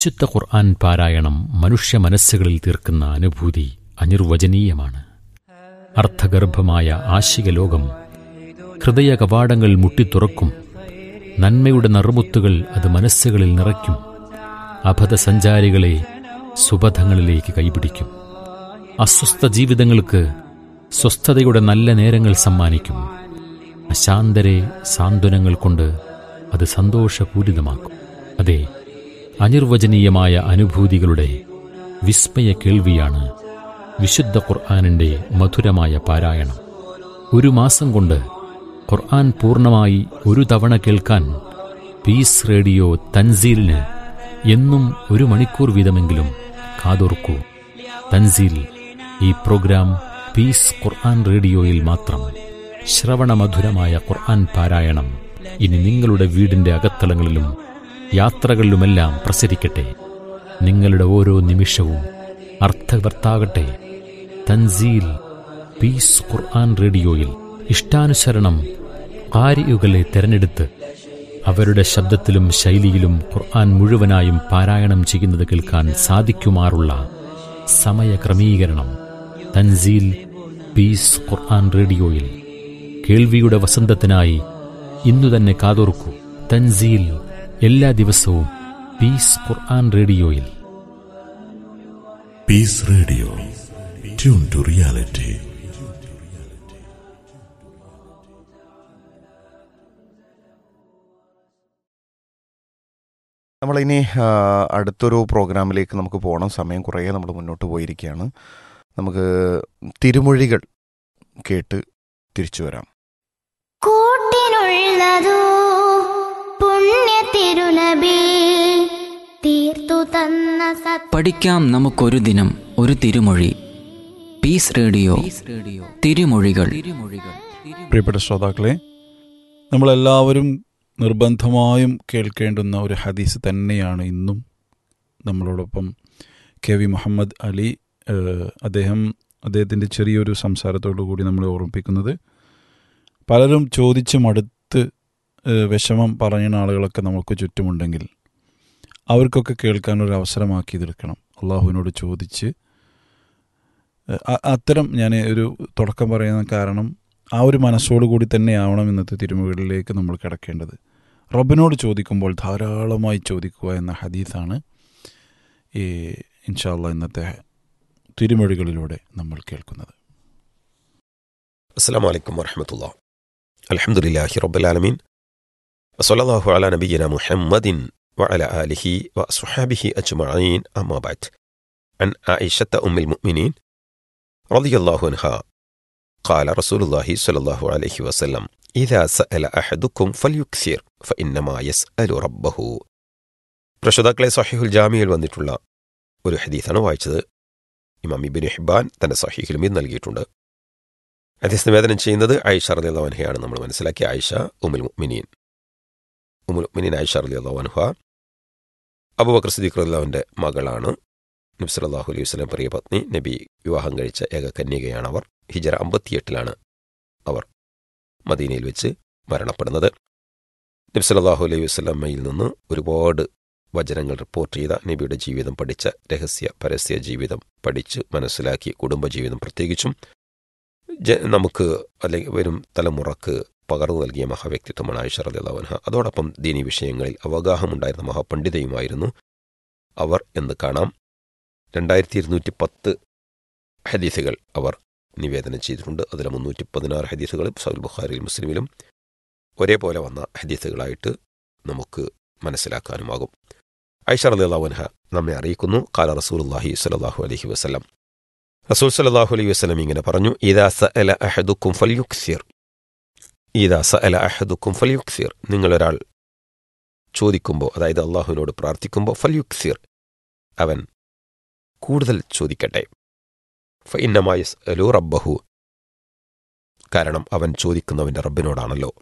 വിശുദ്ധ ഖുർആൻ പാരായണം മനുഷ്യ മനസ്സുകളിൽ തീർക്കുന്ന അനുഭൂതി അനിർവചനീയമാണ് അർത്ഥഗർഭമായ ആശിക ലോകം ഹൃദയ കവാടങ്ങൾ മുട്ടിത്തുറക്കും നന്മയുടെ നറുമുത്തുകൾ അത് മനസ്സുകളിൽ നിറയ്ക്കും അബദ്ധസഞ്ചാരികളെ സുബധങ്ങളിലേക്ക് കൈപിടിക്കും അസ്വസ്ഥ ജീവിതങ്ങൾക്ക് സ്വസ്ഥതയുടെ നല്ല നേരങ്ങൾ സമ്മാനിക്കും അശാന്തരെ സാന്ത്വനങ്ങൾ കൊണ്ട് അത് സന്തോഷപൂരിതമാക്കും അതെ അനിർവചനീയമായ അനുഭൂതികളുടെ വിസ്മയ കേൾവിയാണ് വിശുദ്ധ ഖുർആാനിൻ്റെ മധുരമായ പാരായണം ഒരു മാസം കൊണ്ട് ഖുർആൻ പൂർണ്ണമായി ഒരു തവണ കേൾക്കാൻ പീസ് റേഡിയോ തൻസീലിന് എന്നും ഒരു മണിക്കൂർ വീതമെങ്കിലും കാതോർക്കൂ തൻസീൽ ഈ പ്രോഗ്രാം പീസ് ഖുർആൻ റേഡിയോയിൽ മാത്രം ശ്രവണമധുരമായ ഖുർആൻ പാരായണം ഇനി നിങ്ങളുടെ വീടിന്റെ അകത്തളങ്ങളിലും യാത്രകളിലുമെല്ലാം പ്രസരിക്കട്ടെ നിങ്ങളുടെ ഓരോ നിമിഷവും അർത്ഥവർത്താകട്ടെ തൻസീൽ പീസ് ഖുർആൻ റേഡിയോയിൽ ഇഷ്ടാനുസരണം കാരിയുകളെ തെരഞ്ഞെടുത്ത് അവരുടെ ശബ്ദത്തിലും ശൈലിയിലും ഖുർആൻ മുഴുവനായും പാരായണം ചെയ്യുന്നത് കേൾക്കാൻ സാധിക്കുമാറുള്ള സമയക്രമീകരണം തൻസീൽ പീസ് ഖുർആൻ റേഡിയോയിൽ കേൾവിയുടെ വസന്തത്തിനായി ഇന്നു തന്നെ കാതോർക്കൂ തൻസീൽ എല്ലാ ദിവസവും പീസ് ഖുർആൻ റേഡിയോയിൽ peace radio tune to reality നമ്മളിനി ആ, അടുത്തൊരു പ്രോഗ്രാമിലേക്ക് നമുക്ക് പോകണം സമയം കുറേ നമ്മൾ മുന്നോട്ട് പോയിരിക്കുകയാണ് നമുക്ക് തിരുമൊഴികൾ കേട്ട് തിരിച്ചു വരാം കൂട്ടിനുള്ളതോ പുണ്യ തിരുനബി തീർത്തു തന്ന സത് പഠിക്കാം നമുക്കൊരു ദിനം ഒരു തിരുമൊഴി പീസ് റേഡിയോ തിരുമൊഴികൾ പ്രിയപ്പെട്ട ശ്രോതാക്കളെ നമ്മളെല്ലാവരും നിർബന്ധമായും കേൾക്കേണ്ടുന്ന ഒരു ഹദീസ് തന്നെയാണ് ഇന്നും നമ്മളോടൊപ്പം കെ വി മുഹമ്മദ് അലി ഏഹ്, അദ്ദേഹം അദ്ദേഹത്തിൻ്റെ ചെറിയൊരു സംസാരത്തോടു കൂടി നമ്മളെ ഓർമ്മിപ്പിക്കുന്നത് പലരും ചോദിച്ച് മടുത്ത് ഏഹ്, വിഷമം പറയുന്ന ആളുകളൊക്കെ നമുക്ക് ചുറ്റുമുണ്ടെങ്കിൽ അവർക്കൊക്കെ കേൾക്കാനൊരു അവസരമാക്കി തീർക്കണം അള്ളാഹുവിനോട് ചോദിച്ച് ഏഹ്, അ- അത്തരം ഞാൻ ഒരു തുടക്കം പറയുന്ന കാരണം ആ ഒരു മനസ്സോടു കൂടി തന്നെയാവണം ഇന്നത്തെ തിരുമുകളിലേക്ക് നമ്മൾ കിടക്കേണ്ടത് റബ്ബിനോട് ചോദിക്കുമ്പോൾ ധാരാളമായി ചോദിക്കുക എന്ന ഹദീസാണ് ഈ ഇൻഷാല്ല ഇന്നത്തെ തിരുമൊഴികളിലൂടെ നമ്മൾ കേൾക്കുന്നത് السلام عليكم ورحمة الله الحمد لله رب العالمين وصلى الله على نبينا محمد وعلى آله وأصحابه أجمعين أما بعد عن عائشة أم المؤمنين رضي الله عنها قال رسول الله صلى الله عليه وسلم إذا سأل أحدكم فليكثر فإنما يسأل ربه പ്രശോതാക്കളെ സഹിഹുൽ ജാമിയിൽ വന്നിട്ടുള്ള ഒരു ഹദീസാണ് വായിച്ചത് ഇമാം ഇബിൻ ഹിബാൻ തന്റെ സഹീഹിലും ഇത് നൽകിയിട്ടുണ്ട് ഹദീസ് നിവേദനം ചെയ്യുന്നത് ആയിഷ റലി അള്ളവൻഹയാണ് നമ്മൾ മനസ്സിലാക്കിയ ആയിഷ ഉമുൽ മുഅ്മിനീൻ ഉമുൽ മുഅ്മിനീൻ ആയിഷ റലി അള്ളവൻഹ അബൂബക്കർ സിദ്ദീഖ് റലിന്റെ മകളാണ് നബി സല്ലല്ലാഹു അലൈഹി വസല്ലം പ്രിയ പത്നി നബി വിവാഹം കഴിച്ച ഏക കന്യകയാണ് അവർ ഹിജറ അമ്പത്തിയെട്ടിലാണ് അവർ മദീനയിൽ വെച്ച് മരണപ്പെടുന്നത് നബി സല്ലല്ലാഹു അലൈഹി വസല്ലമ്മയിൽ നിന്ന് ഒരുപാട് വചനങ്ങൾ റിപ്പോർട്ട് ചെയ്ത നബിയുടെ ജീവിതം പഠിച്ച രഹസ്യ പരസ്യ ജീവിതം പഠിച്ച് മനസ്സിലാക്കി കുടുംബജീവിതം പ്രത്യേകിച്ചും ജ നമുക്ക് അല്ലെങ്കിൽ വരും തലമുറക്ക് പകർന്നു നൽകിയ മഹാവ്യക്തിത്വമാണ് ആയിഷ റലിയല്ലാവൻഹ അതോടൊപ്പം ദീനി വിഷയങ്ങളിൽ അവഗാഹമുണ്ടായിരുന്ന മഹാപണ്ഡിതയുമായിരുന്നു അവർ എന്ന് കാണാം രണ്ടായിരത്തി ഇരുന്നൂറ്റി പത്ത് ഹദീസുകൾ അവർ നിവേദനം ചെയ്തിട്ടുണ്ട് അതിൽ മുന്നൂറ്റി പതിനാറ് ഹദീസുകൾ സൗൽ ബുഖാരിൽ മുസ്ലിമിലും ഒരേപോലെ വന്ന ഹദീസുകളായിട്ട് നമുക്ക് മനസ്സിലാക്കാനുമാകും ഐഷ റലിയല്ലാവൻഹ നമ്മെ അറിയിക്കുന്നു കാല റസൂലുള്ളാഹി സ്വല്ലല്ലാഹു അലൈഹി വസല്ലം റസൂൽ സല്ലല്ലാഹു അലൈഹി വസല്ലം ഇങ്ങനെ പറഞ്ഞു ഇദാ സഅല അഹദുക്കും ഫൽയുക്സിർ ഇദാ സഅല അഹദുക്കും ഫൽയുക്സിർ നിങ്ങളൊരാൾ ചോദിക്കുമ്പോൾ അതായത് അള്ളാഹുവിനോട് പ്രാർത്ഥിക്കുമ്പോൾ ഫൽയുക്സിർ അവൻ കൂടുതൽ ചോദിക്കട്ടെ ഫഇന്നമായസ് അലു റബ്ബഹു കാരണം അവൻ ചോദിക്കുന്നവന്റെ റബ്ബിനോടാണല്ലോ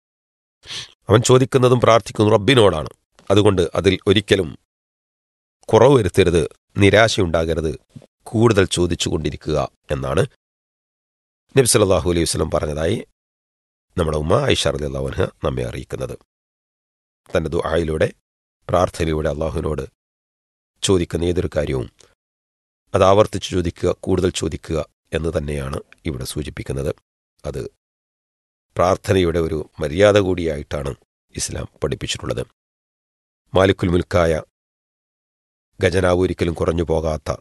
അവൻ ചോദിക്കുന്നതും പ്രാർത്ഥിക്കുന്നതും റബ്ബിനോടാണ് അതുകൊണ്ട് അതിൽ ഒരിക്കലും കുറവ് വരുത്തരുത് നിരാശയുണ്ടാകരുത് കൂടുതൽ ചോദിച്ചുകൊണ്ടിരിക്കുക എന്നാണ് നബി സല്ലല്ലാഹു അലൈഹി വസല്ലം പറഞ്ഞതായി നമ്മുടെ ഉമ്മ ഐഷ റളിയല്ലാഹു അൻഹ നമ്മെ അറിയിക്കുന്നത് തന്റെ ദുആയിലൂടെ പ്രാർത്ഥനയിലൂടെ അള്ളാഹുവിനോട് ചോദിക്കുന്ന ഏതൊരു കാര്യവും അത് ആവർത്തിച്ച് ചോദിക്കുക കൂടുതൽ ചോദിക്കുക എന്ന് തന്നെയാണ് ഇവിടെ സൂചിപ്പിക്കുന്നത് അത് പ്രാർത്ഥനയുടെ ഒരു മര്യാദ കൂടിയായിട്ടാണ് ഇസ്ലാം പഠിപ്പിച്ചിട്ടുള്ളത് മാലിക്കുൽ മുൽക്കായ ഖജനാവ് ഒരിക്കലും കുറഞ്ഞു പോകാത്ത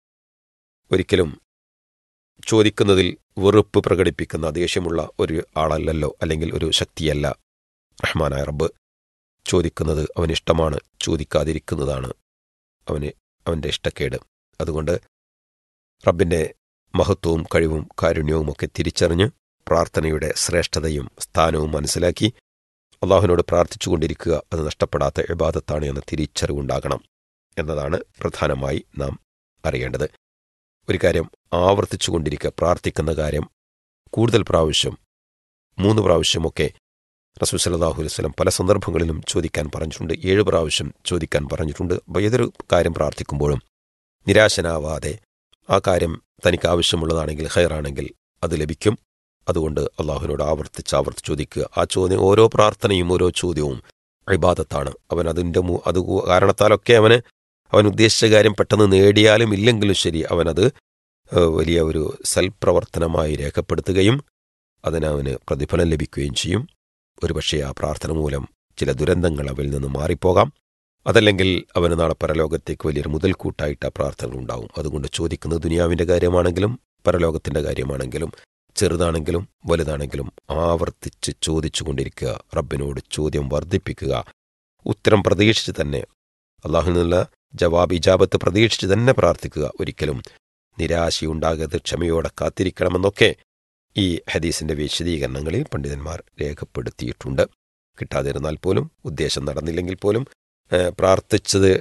ഒരിക്കലും ചോദിക്കുന്നതിൽ വെറുപ്പ് പ്രകടിപ്പിക്കുന്ന ദേഷ്യമുള്ള ഒരു ആളല്ലല്ലോ അല്ലെങ്കിൽ ഒരു ശക്തിയല്ല റഹ്മാനായ റബ്ബ് ചോദിക്കുന്നത് അവനിഷ്ടമാണ് ചോദിക്കാതിരിക്കുന്നതാണ് അവന് അവൻ്റെ ഇഷ്ടക്കേട് അതുകൊണ്ട് റബ്ബിൻ്റെ മഹത്വവും കഴിവും കാരുണ്യവും ഒക്കെ തിരിച്ചറിഞ്ഞ് പ്രാർത്ഥനയുടെ ശ്രേഷ്ഠതയും സ്ഥാനവും മനസ്സിലാക്കി അള്ളാഹുവിനോട് പ്രാർത്ഥിച്ചുകൊണ്ടിരിക്കുക അത് നഷ്ടപ്പെടാത്ത ഇബാദത്താണ് എന്ന തിരിച്ചറിവുണ്ടാകണം എന്നതാണ് പ്രധാനമായി നാം അറിയേണ്ടത് ഒരു കാര്യം ആവർത്തിച്ചുകൊണ്ടിരിക്കുക പ്രാർത്ഥിക്കുന്ന കാര്യം കൂടുതൽ പ്രാവശ്യം മൂന്ന് പ്രാവശ്യമൊക്കെ റസൂൽ സല്ലല്ലാഹു അലൈഹി വസല്ലം പല സന്ദർഭങ്ങളിലും ചോദിക്കാൻ പറഞ്ഞിട്ടുണ്ട് ഏഴ് പ്രാവശ്യം ചോദിക്കാൻ പറഞ്ഞിട്ടുണ്ട് അപ്പോൾ ഏതൊരു കാര്യം പ്രാർത്ഥിക്കുമ്പോഴും നിരാശനാവാതെ ആ കാര്യം തനിക്ക് ആവശ്യമുള്ളതാണെങ്കിൽ ഹൈറാണെങ്കിൽ അത് ലഭിക്കും അതുകൊണ്ട് അള്ളാഹുവിനോട് ആവർത്തിച്ച് ആവർത്തിച്ച് ചോദിക്കുക ആ ചോദ്യം ഓരോ പ്രാർത്ഥനയും ഓരോ ചോദ്യവും ഇബാദത്താണ് അവൻ അതിൻ്റെ മു- അത് കാരണത്താലൊക്കെ അവന് അവൻ ഉദ്ദേശിച്ച കാര്യം പെട്ടെന്ന് നേടിയാലും ഇല്ലെങ്കിലും ശരി അവനത് ഏഹ്, വലിയ ഒരു സൽപ്രവർത്തനമായി രേഖപ്പെടുത്തുകയും അതിനവന് പ്രതിഫലം ലഭിക്കുകയും ചെയ്യും ഒരുപക്ഷെ ആ പ്രാർത്ഥന മൂലം ചില ദുരന്തങ്ങൾ അവയിൽ നിന്ന് മാറിപ്പോകാം അതല്ലെങ്കിൽ അവന് നാളെ പരലോകത്തേക്ക് വലിയൊരു മുതൽക്കൂട്ടായിട്ട് ആ പ്രാർത്ഥനകൾ ഉണ്ടാവും അതുകൊണ്ട് ചോദിക്കുന്നത് ദുനിയാവിൻ്റെ കാര്യമാണെങ്കിലും പരലോകത്തിൻ്റെ കാര്യമാണെങ്കിലും ചെറുതാണെങ്കിലും വലുതാണെങ്കിലും ആവർത്തിച്ച് ചോദിച്ചു കൊണ്ടിരിക്കുക റബ്ബിനോട് ചോദ്യം വർദ്ധിപ്പിക്കുക ഉത്തരം പ്രതീക്ഷിച്ച് തന്നെ അള്ളാഹുവിൽ നിന്നുള്ള ജവാബ് ഇജാബത്ത് പ്രതീക്ഷിച്ച് തന്നെ പ്രാർത്ഥിക്കുക ഒരിക്കലും നിരാശയുണ്ടാകരുത് ക്ഷമയോടെ കാത്തിരിക്കണമെന്നൊക്കെ ഈ ഹദീസിന്റെ വിശദീകരണങ്ങളിൽ പണ്ഡിതന്മാർ രേഖപ്പെടുത്തിയിട്ടുണ്ട് കിട്ടാതിരുന്നാൽ പോലും ഉദ്ദേശം നടന്നില്ലെങ്കിൽ പോലും ഏഹ്, പ്രാർത്ഥിച്ചത്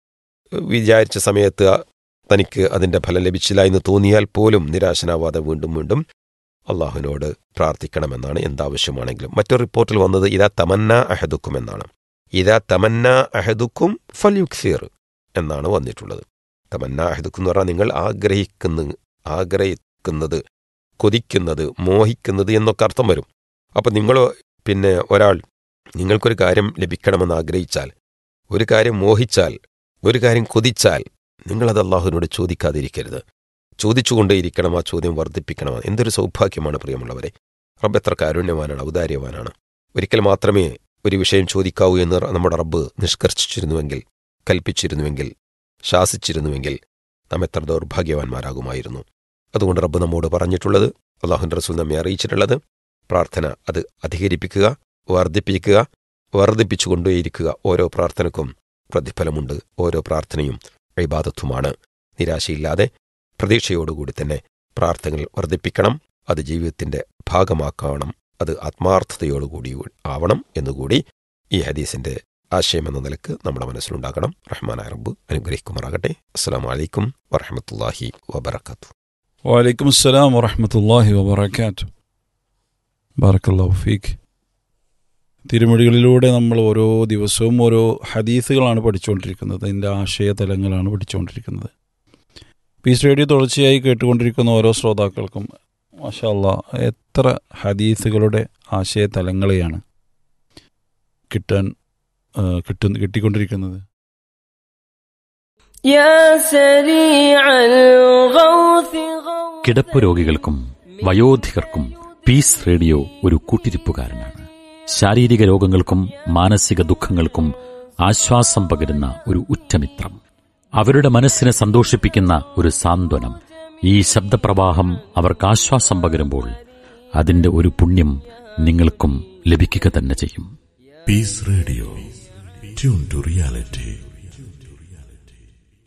വിചാരിച്ച സമയത്ത് തനിക്ക് അതിന്റെ ഫലം ലഭിച്ചില്ല എന്ന് തോന്നിയാൽ പോലും നിരാശനാവാതെ വീണ്ടും വീണ്ടും അള്ളാഹുവിനോട് പ്രാർത്ഥിക്കണമെന്നാണ് എന്താവശ്യമാണെങ്കിലും മറ്റൊരു റിപ്പോർട്ടിൽ വന്നത് ഇതാ തമന്ന അഹദുക്കും എന്നാണ് ഇതാ തമന്ന അഹദുക്കും ഫൽയുക്സീർ എന്നാണ് വന്നിട്ടുള്ളത് തമന്ന അഹദുക്കും എന്ന് പറഞ്ഞാൽ നിങ്ങൾ ആഗ്രഹിക്കുന്ന ആഗ്രഹിക്കുന്നത് കൊതിക്കുന്നത് മോഹിക്കുന്നത് എന്നൊക്കെ അർത്ഥം വരും അപ്പം നിങ്ങൾ പിന്നെ ഒരാൾ നിങ്ങൾക്കൊരു കാര്യം ലഭിക്കണമെന്ന് ആഗ്രഹിച്ചാൽ ഒരു കാര്യം മോഹിച്ചാൽ ഒരു കാര്യം കൊതിച്ചാൽ നിങ്ങളത് അള്ളാഹുവിനോട് ചോദിക്കാതിരിക്കരുത് ചോദിച്ചുകൊണ്ടേയിരിക്കണം ആ ചോദ്യം വർദ്ധിപ്പിക്കണം എന്തൊരു സൗഭാഗ്യമാണ് പ്രിയമുള്ളവരെ റബ്ബ് എത്ര കാരുണ്യവാനാണ് ഔദാര്യവാനാണ് ഒരിക്കൽ മാത്രമേ ഒരു വിഷയം ചോദിക്കാവൂ എന്ന് നമ്മുടെ റബ്ബ് നിഷ്കർഷിച്ചിരുന്നുവെങ്കിൽ കൽപ്പിച്ചിരുന്നുവെങ്കിൽ ശാസിച്ചിരുന്നുവെങ്കിൽ നാം എത്ര ദൗർഭാഗ്യവാന്മാരാകുമായിരുന്നു അതുകൊണ്ട് റബ്ബ് നമ്മോട് പറഞ്ഞിട്ടുള്ളത് അള്ളാഹുൻ്റെ റസൂൽ നമ്മെ അറിയിച്ചിട്ടുള്ളത് പ്രാർത്ഥന അത് അധികരിപ്പിക്കുക വർദ്ധിപ്പിക്കുക വർദ്ധിപ്പിച്ചുകൊണ്ടേയിരിക്കുക ഓരോ പ്രാർത്ഥനക്കും പ്രതിഫലമുണ്ട് ഓരോ പ്രാർത്ഥനയും ഇബാദത്തുമാണ് നിരാശയില്ലാതെ പ്രതീക്ഷയോടുകൂടി തന്നെ പ്രാർത്ഥനകൾ വർദ്ധിപ്പിക്കണം അത് ജീവിതത്തിന്റെ ഭാഗമാക്കണം അത് ആത്മാർത്ഥതയോടുകൂടി ആവണം എന്നുകൂടി ഈ ഹദീസിന്റെ ആശയം എന്ന നിലക്ക് നമ്മുടെ മനസ്സിലുണ്ടാകണം റഹ്മാനായ റബ്ബ് അനുഗ്രഹിക്കുമാറാകട്ടെ അസ്സാം വലൈക്കും വറഹമത്തല്ലാഹി വബർക്കാത്തു വലൈക്കും അസ്സലാം വറഹമത്തല്ലാഹി വബർക്കാറ്റു ബാറക്കല്ലാഹു ഫീക്ക് തിരുമൊഴികളിലൂടെ നമ്മൾ ഓരോ ദിവസവും ഓരോ ഹദീസുകളാണ് പഠിച്ചുകൊണ്ടിരിക്കുന്നത് അതിൻ്റെ ആശയതലങ്ങളാണ് പഠിച്ചുകൊണ്ടിരിക്കുന്നത് പീസ് റേഡിയോ തുടർച്ചയായി കേട്ടുകൊണ്ടിരിക്കുന്ന ഓരോ ശ്രോതാക്കൾക്കും മാഷല്ല എത്ര ഹദീസുകളുടെ ആശയതലങ്ങളെയാണ് കിട്ടാൻ ആ, കിട്ടുന്ന കിട്ടിക്കൊണ്ടിരിക്കുന്നത് يا سريع الغوث غوث കിടപ്പ് രോഗികൾക്കും വയോധികർക്കും പീസ് റേഡിയോ ഒരു കൂട്ടിരിപ്പുകാരനാണ് ശാരീരിക രോഗങ്ങൾക്കും മാനസിക ദുഃഖങ്ങൾക്കും ആശ്വാസം പകരുന്ന ഒരു ഉറ്റമിത്രം അവരുടെ മനസ്സിനെ സന്തോഷിപ്പിക്കുന്ന ഒരു സാന്ത്വനം ഈ ശബ്ദപ്രവാഹം അവർക്ക് ആശ്വാസം പകരുമ്പോൾ അതിന്റെ ഒരു പുണ്യം നിങ്ങൾക്കും ലഭിക്കുക തന്നെ ചെയ്യും Peace Radio. Tune to reality.